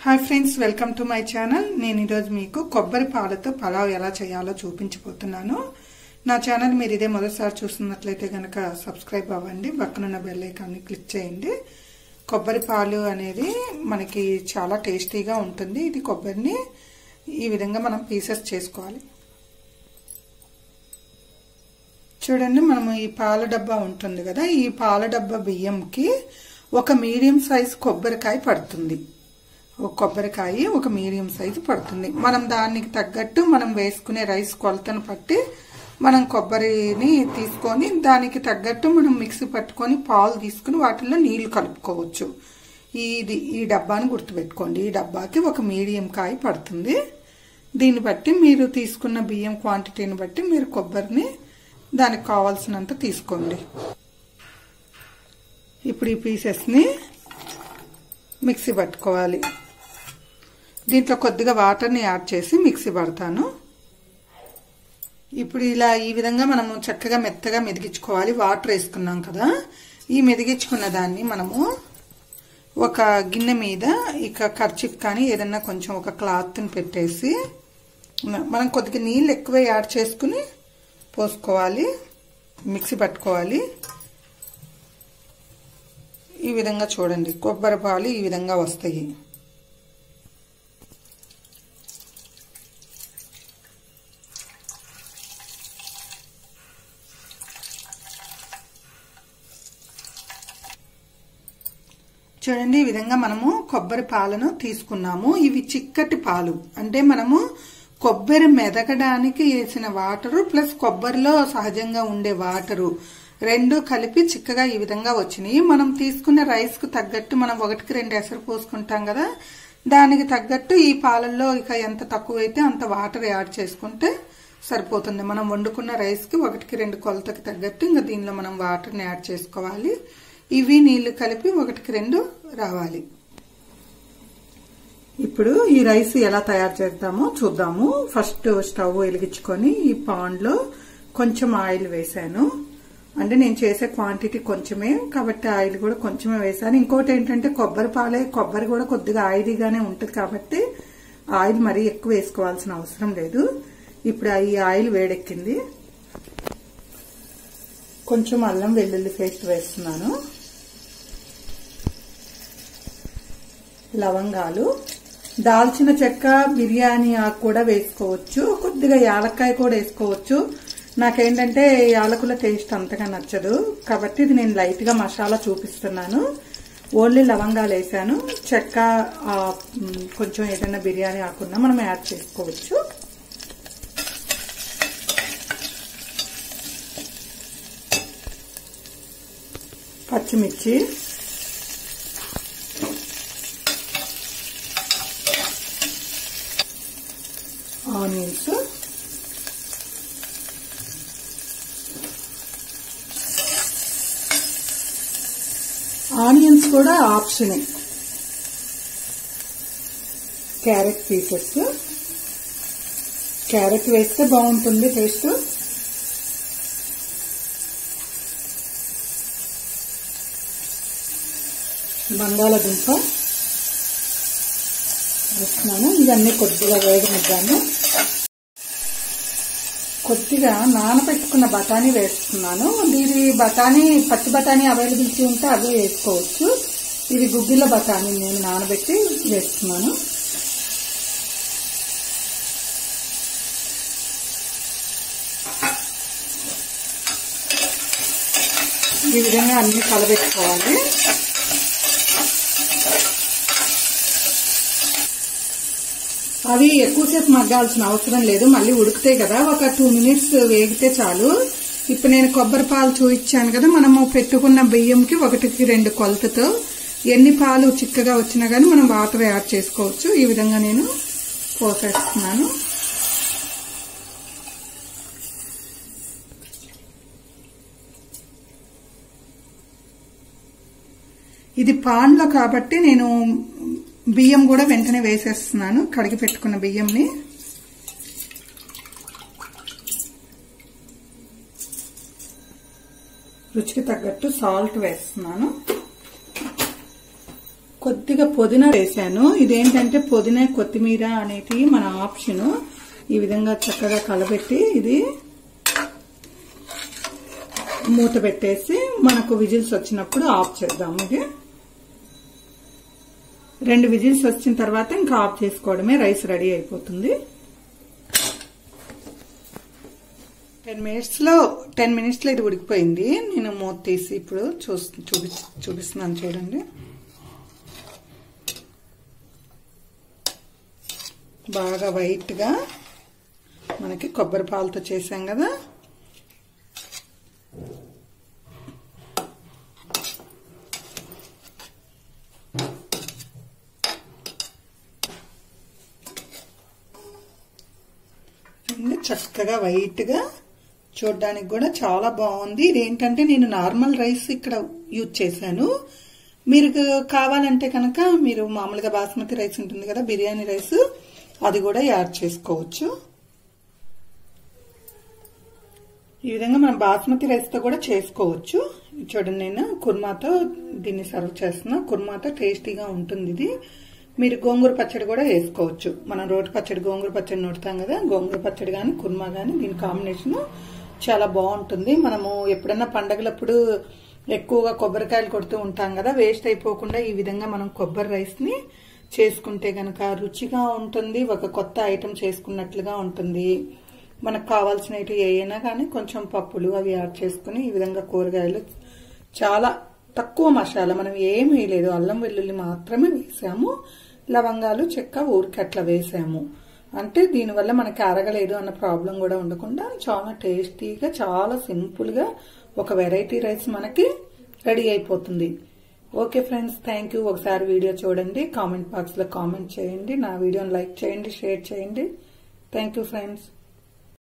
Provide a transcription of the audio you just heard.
hi friends welcome to my channel నేను ఈరోజు మీకు కొబ్బరి పాలతో పలావ్ ఎలా చేయాలో చూపించబోతున్నాను నా ఛానల్ మీరు ఇదే మొదటిసారి చూస్తున్నట్లయితే కనుక సబ్స్క్రైబ్ అవ్వండి పక్కనున్న బెల్ ఐకాన్ని క్లిక్ చేయండి కొబ్బరి పాలు అనేది మనకి చాలా టేస్టీగా ఉంటుంది ఇది కొబ్బరిని ఈ విధంగా మనం పీసెస్ చేసుకోవాలి చూడండి మనము ఈ పాల డబ్బా ఉంటుంది కదా ఈ పాల డబ్బా బియ్యంకి ఒక మీడియం సైజ్ కొబ్బరికాయ పడుతుంది ఒక కొబ్బరికాయ ఒక మీడియం సైజు పడుతుంది మనం దానికి తగ్గట్టు మనం వేసుకునే రైస్ కొలతను బట్టి మనం కొబ్బరిని తీసుకొని దానికి తగ్గట్టు మనం మిక్సీ పట్టుకొని పాలు తీసుకుని వాటిల్లో నీళ్లు కలుపుకోవచ్చు ఇది ఈ డబ్బాని గుర్తుపెట్టుకోండి ఈ డబ్బాకి ఒక మీడియం కాయ పడుతుంది దీన్ని బట్టి మీరు తీసుకున్న బియ్యం క్వాంటిటీని బట్టి మీరు కొబ్బరిని దానికి కావాల్సినంత తీసుకోండి ఇప్పుడు ఈ పీసెస్ని మిక్సీ పట్టుకోవాలి దీంట్లో కొద్దిగా వాటర్ని యాడ్ చేసి మిక్సీ పడతాను ఇప్పుడు ఇలా ఈ విధంగా మనము చక్కగా మెత్తగా మెదిగించుకోవాలి వాటర్ వేసుకున్నాం కదా ఈ మెదిగించుకున్న దాన్ని మనము ఒక గిన్నె మీద ఇక ఖర్చిప్ కానీ ఏదన్నా కొంచెం ఒక క్లాత్ని పెట్టేసి మనం కొద్దిగా నీళ్ళు ఎక్కువ యాడ్ చేసుకుని పోసుకోవాలి మిక్సీ పట్టుకోవాలి ఈ విధంగా చూడండి కొబ్బరి పాలు ఈ విధంగా వస్తాయి చూడండి ఈ విధంగా మనము కొబ్బరి పాలను తీసుకున్నాము ఇవి చిక్కటి పాలు అంటే మనము కొబ్బరి మెదగడానికి వేసిన వాటరు ప్లస్ కొబ్బరిలో సహజంగా ఉండే వాటరు రెండు కలిపి చిక్కగా ఈ విధంగా వచ్చినాయి మనం తీసుకున్న రైస్ కు తగ్గట్టు మనం ఒకటికి రెండు ఎసరు పోసుకుంటాం కదా దానికి తగ్గట్టు ఈ పాలల్లో ఇక ఎంత తక్కువైతే అంత వాటర్ యాడ్ చేసుకుంటే సరిపోతుంది మనం వండుకున్న రైస్ కి ఒకటికి రెండు కొలతకి తగ్గట్టు ఇంకా దీనిలో మనం వాటర్ని యాడ్ చేసుకోవాలి ఇవి నీళ్లు కలిపి ఒకటికి రెండు రావాలి ఇప్పుడు ఈ రైస్ ఎలా తయారు చేద్దామో చూద్దాము ఫస్ట్ స్టవ్ వెలిగించుకొని ఈ పాన్లో కొంచెం ఆయిల్ వేసాను అంటే నేను చేసే క్వాంటిటీ కొంచెమే కాబట్టి ఆయిల్ కూడా కొంచెమే వేసాను ఇంకోటి ఏంటంటే కొబ్బరి పాలే కొబ్బరి కూడా కొద్దిగా ఆయిలీగానే ఉంటుంది కాబట్టి ఆయిల్ మరీ ఎక్కువ వేసుకోవాల్సిన అవసరం లేదు ఇప్పుడు ఈ ఆయిల్ వేడెక్కింది కొంచెం అల్లం వెల్లుల్లి పేస్ట్ వేస్తున్నాను లవంగాలు దాల్చిన చెక్క బిర్యానీ ఆకు కూడా వేసుకోవచ్చు కొద్దిగా యాలక్కాయ కూడా వేసుకోవచ్చు నాకేంటంటే యాలకుల టేస్ట్ అంతగా నచ్చదు కాబట్టి ఇది నేను లైట్ గా మసాలా చూపిస్తున్నాను ఓన్లీ లవంగాలు వేసాను చెక్క కొంచెం ఏదైనా బిర్యానీ ఆకున్నా మనం యాడ్ చేసుకోవచ్చు పచ్చిమిర్చి ఆనియన్స్ ఆనియన్స్ కూడా ఆప్షనే క్యారెట్ పీసెస్ క్యారెట్ వేస్తే బాగుంటుంది టేస్ట్ బంగాళదుంప వేస్తున్నాను ఇవన్నీ కొద్దిగా వేగనిద్దాము కొద్దిగా నానబెట్టుకున్న బఠానీ వేస్తున్నాను ఇది బఠానీ పచ్చి బఠానీ అవైలబిలిటీ ఉంటే అవి వేసుకోవచ్చు ఇది గుగ్గిల బఠానీ నేను నానబెట్టి వేస్తున్నాను ఈ విధంగా అన్ని కలబెట్టుకోవాలి అవి ఎక్కువసేపు మగ్గాల్సిన అవసరం లేదు మళ్ళీ ఉడుకుతాయి కదా ఒక టూ మినిట్స్ వేగితే చాలు ఇప్పుడు నేను కొబ్బరి పాలు చూపించాను కదా మనము పెట్టుకున్న బియ్యంకి ఒకటికి రెండు కొలతతో ఎన్ని పాలు చిక్కగా వచ్చినా కానీ మనం వాటర్ యాడ్ చేసుకోవచ్చు ఈ విధంగా నేను పోసేస్తున్నాను ఇది పాన్లో కాబట్టి నేను బియ్యం కూడా వెంటనే వేసేస్తున్నాను కడిగి పెట్టుకున్న బియ్యంని రుచికి తగ్గట్టు సాల్ట్ వేస్తున్నాను కొద్దిగా పుదీనా వేసాను ఇదేంటంటే పుదీనా కొత్తిమీర అనేది మన ఆప్షన్ ఈ విధంగా చక్కగా కలబెట్టి ఇది మూత పెట్టేసి మనకు విజిల్స్ వచ్చినప్పుడు ఆఫ్ చేద్దాం ఇది రెండు విజిల్స్ వచ్చిన తర్వాత ఇంకా ఆఫ్ చేసుకోవడమే రైస్ రెడీ అయిపోతుంది టెన్ మినిట్స్ లో టెన్ మినిట్స్ లో ఇది ఉడికిపోయింది నేను మూత తీసి ఇప్పుడు చూసి చూపి చూపిస్తున్నాను చూడండి బాగా వైట్ గా మనకి కొబ్బరి పాలతో చేసాం కదా చూడండి చక్కగా వైట్ గా చూడడానికి కూడా చాలా బాగుంది ఇదేంటంటే నేను నార్మల్ రైస్ ఇక్కడ యూజ్ చేశాను మీరు కావాలంటే కనుక మీరు మామూలుగా బాస్మతి రైస్ ఉంటుంది కదా బిర్యానీ రైస్ అది కూడా యాడ్ చేసుకోవచ్చు ఈ విధంగా మనం బాస్మతి రైస్ తో కూడా చేసుకోవచ్చు చూడండి నేను కుర్మాతో దీన్ని సర్వ్ చేస్తున్నా కుర్మాతో టేస్టీగా ఉంటుంది ఇది మీరు గోంగూర పచ్చడి కూడా వేసుకోవచ్చు మనం రోటి పచ్చడి గోంగూర పచ్చడి నూరుతాం కదా గోంగూర పచ్చడి కానీ కుర్మా కానీ దీని కాంబినేషన్ చాలా బాగుంటుంది మనము ఎప్పుడన్నా పండగలప్పుడు ఎక్కువగా కొబ్బరికాయలు కొడుతూ ఉంటాం కదా వేస్ట్ అయిపోకుండా ఈ విధంగా మనం కొబ్బరి రైస్ ని చేసుకుంటే గనక రుచిగా ఉంటుంది ఒక కొత్త ఐటెం చేసుకున్నట్లుగా ఉంటుంది మనకు కావాల్సినవి ఏమైనా కానీ కొంచెం పప్పులు అవి యాడ్ చేసుకుని ఈ విధంగా కూరగాయలు చాలా తక్కువ మసాలా మనం ఏం వేయలేదు అల్లం వెల్లుల్లి మాత్రమే వేసాము లవంగాలు చెక్క ఊరికి అట్లా వేసాము అంటే దీనివల్ల మనకి అరగలేదు అన్న ప్రాబ్లం కూడా ఉండకుండా చాలా టేస్టీగా చాలా సింపుల్ గా ఒక వెరైటీ రైస్ మనకి రెడీ అయిపోతుంది ఓకే ఫ్రెండ్స్ థ్యాంక్ యూ ఒకసారి వీడియో చూడండి కామెంట్ బాక్స్ లో కామెంట్ చేయండి నా వీడియోని లైక్ చేయండి షేర్ చేయండి థ్యాంక్ యూ ఫ్రెండ్స్